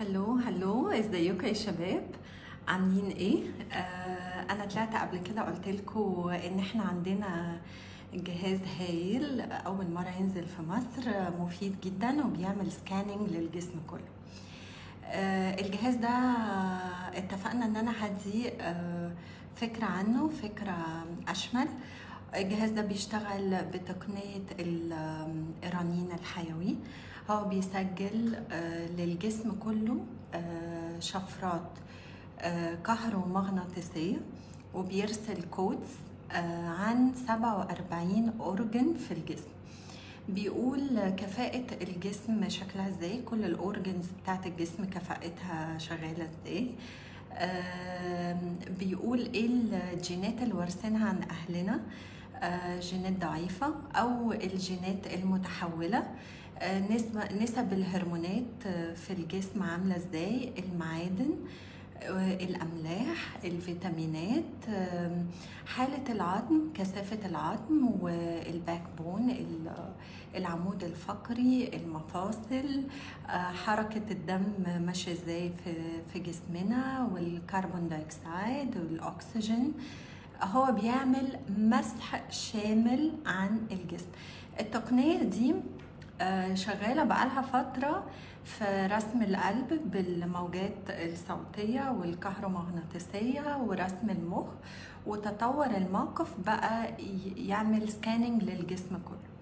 هلو هلو ازيكم يا شباب عاملين ايه آه انا طلعت قبل كده قلت لكم ان احنا عندنا جهاز هايل اول مره ينزل في مصر مفيد جدا وبيعمل سكاننج للجسم كله آه الجهاز ده اتفقنا ان انا هدي آه فكره عنه فكره اشمل الجهاز ده بيشتغل بتقنية الرنين الحيوي هو بيسجل للجسم كله شفرات كهرومغناطيسية وبيرسل كودز عن 47 أورجن في الجسم بيقول كفاءة الجسم شكلها ازاي كل الأورجنز بتاعت الجسم كفاءتها شغالة ازاي بيقول ايه الجينات اللي وارثينها عن اهلنا جينات ضعيفة أو الجينات المتحولة نسبة نسب الهرمونات في الجسم عاملة ازاي المعادن الأملاح الفيتامينات حالة العظم كثافة العظم والباك بون العمود الفقري المفاصل حركة الدم ماشية ازاي في جسمنا والكربون دايوكسيد والأكسجين هو بيعمل مسح شامل عن الجسم التقنية دي شغالة بقالها فترة في رسم القلب بالموجات الصوتية والكهرومغناطيسية ورسم المخ وتطور الموقف بقى يعمل سكاننج للجسم كله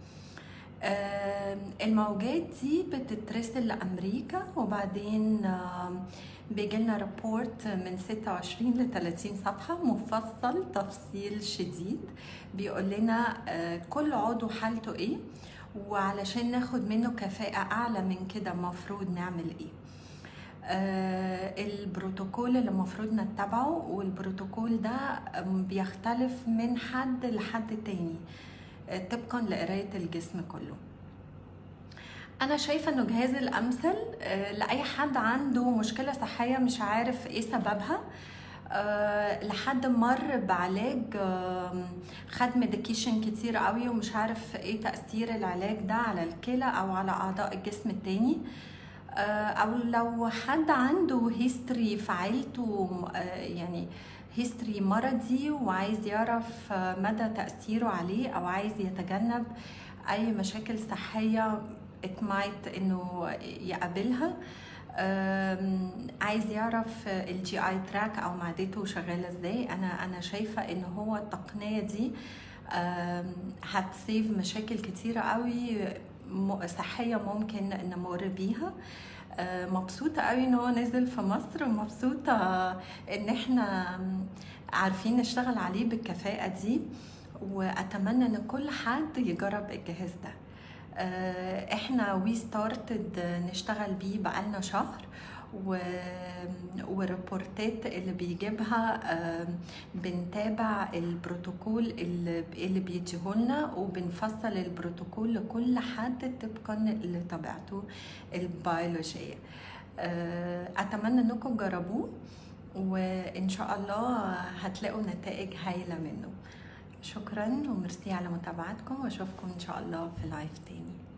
الموجات دي بتترسل لأمريكا وبعدين بيجيلنا ريبورت من 26 ل 30 صفحة مفصل تفصيل شديد بيقول لنا كل عضو حالته ايه وعلشان ناخد منه كفاءة أعلى من كده المفروض نعمل ايه آه البروتوكول اللي المفروض نتبعه والبروتوكول ده بيختلف من حد لحد تاني آه طبقا لقراية الجسم كله انا شايفه انه جهاز الامثل آه لاي حد عنده مشكله صحيه مش عارف ايه سببها أه لحد مر بعلاج أه خد ميديكيشن كتير قوي ومش عارف ايه تاثير العلاج ده على الكلى او على اعضاء الجسم التاني أه او لو حد عنده هيستوري في عيلته يعني هيستوري مرضي وعايز يعرف مدى تاثيره عليه او عايز يتجنب اي مشاكل صحيه اتمايت انه يقابلها عايز يعرف الجي اي تراك او معدته شغاله ازاي انا انا شايفه ان هو التقنيه دي هتسيف مشاكل كتيره قوي صحيه ممكن نمر بيها مبسوطة قوي ان هو نزل في مصر ومبسوطة ان احنا عارفين نشتغل عليه بالكفاءة دي واتمنى ان كل حد يجرب الجهاز ده احنا وي ستارتد نشتغل بيه بقالنا شهر و... وريبورتات اللي بيجيبها بنتابع البروتوكول اللي, اللي بيديهولنا وبنفصل البروتوكول لكل حد طبقا لطبيعته البيولوجيه اتمنى انكم تجربوه وان شاء الله هتلاقوا نتائج هايله منه شكرا وميرسي على متابعتكم واشوفكم ان شاء الله في لايف تاني